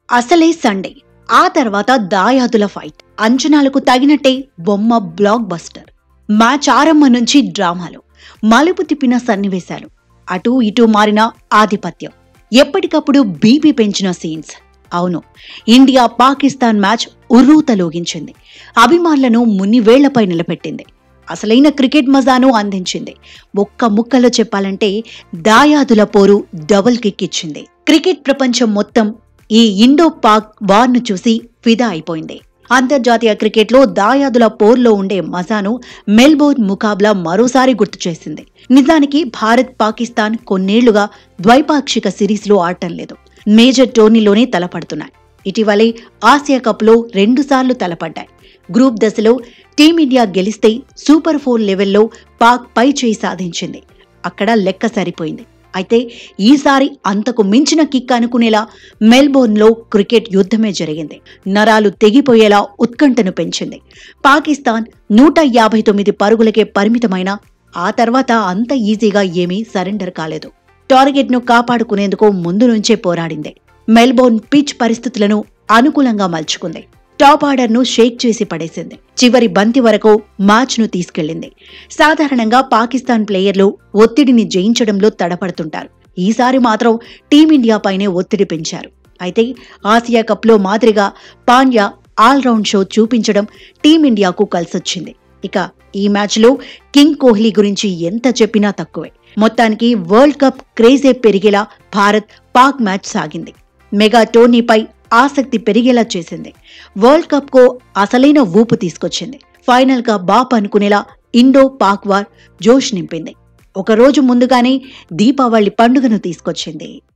అసలే సండే ఆ తర్వాత దాయాదుల ఫైట్ అంచనాలకు తగినట్టే బొమ్మ బ్లాక్ బస్టర్ మ్యాచ్ ఆరంభం నుంచి డ్రామాలు మలుపు తిప్పిన సన్నివేశాలు అటూ ఇటూ మారిన ఆధిపత్యం ఎప్పటికప్పుడు బీపీ పెంచిన సీన్స్ అవును ఇండియా పాకిస్తాన్ మ్యాచ్ ఉర్రూతలోగించింది అభిమానులను మునివేళ్లపై నిలబెట్టింది అసలైన క్రికెట్ మజాను అందించింది ఒక్క ముక్కలో చెప్పాలంటే దాయాదుల పోరు డబుల్ కిక్ ఇచ్చింది క్రికెట్ ప్రపంచం మొత్తం ఈ ఇండో పాక్ వార్ను చూసి ఫిదా అయిపోయింది అంతర్జాతీయ క్రికెట్లో దాయాదుల పోర్లో ఉండే మజాను మెల్బోర్న్ ముకాబ్లా మరోసారి గుర్తు చేసింది నిజానికి భారత్ పాకిస్తాన్ కొన్నేళ్లుగా ద్వైపాక్షిక సిరీస్లో ఆడటం లేదు మేజర్ టోర్నీలోనే తలపడుతున్నాయి ఇటీవలే ఆసియా కప్లో రెండుసార్లు తలపడ్డాయి గ్రూప్ దశలో టీమిండియా గెలిస్తే సూపర్ ఫోర్ లెవెల్లో పాక్ పై చేయి సాధించింది అక్కడ లెక్క సరిపోయింది అయితే ఈసారి అంతకు మించిన కిక్ అనుకునేలా మెల్బోర్న్లో క్రికెట్ యుద్ధమే జరిగింది నరాలు తెగిపోయేలా ఉత్కంఠను పెంచింది పాకిస్తాన్ నూట యాభై తొమ్మిది పరుగులకే పరిమితమైన ఆ తర్వాత అంత ఈజీగా ఏమీ సరెండర్ కాలేదు టార్గెట్ను కాపాడుకునేందుకు ముందు నుంచే పోరాడింది మెల్బోర్న్ పిచ్ పరిస్థితులను అనుకూలంగా మలుచుకుంది టాప్ ఆర్డర్ను షేక్ చేసి పడేసింది చివరి బంతి వరకు మ్యాచ్ను తీసుకెళ్లింది సాధారణంగా పాకిస్తాన్ ప్లేయర్లు ఒత్తిడిని జయించడంలో తడపడుతుంటారు ఈసారి మాత్రం టీమిండియా పైనే ఒత్తిడి పెంచారు అయితే ఆసియా కప్లో మాదిరిగా పాండ్యా ఆల్రౌండ్ షో చూపించడం టీమిండియాకు కలిసొచ్చింది ఇక ఈ మ్యాచ్లో కింగ్ కోహ్లీ గురించి ఎంత చెప్పినా తక్కువే మొత్తానికి వరల్డ్ కప్ క్రేజే పెరిగేలా భారత్ పాక్ మ్యాచ్ సాగింది మెగా టోర్నీపై ఆసక్తి పెరిగేలా చేసింది వరల్డ్ కప్ కో అసలైన ఊపు తీసుకొచ్చింది ఫైనల్ గా బాప్ అనుకునేలా ఇండో పాక్ వార్ జోష్ నింపింది ఒక రోజు ముందుగానే దీపావళి పండుగను తీసుకొచ్చింది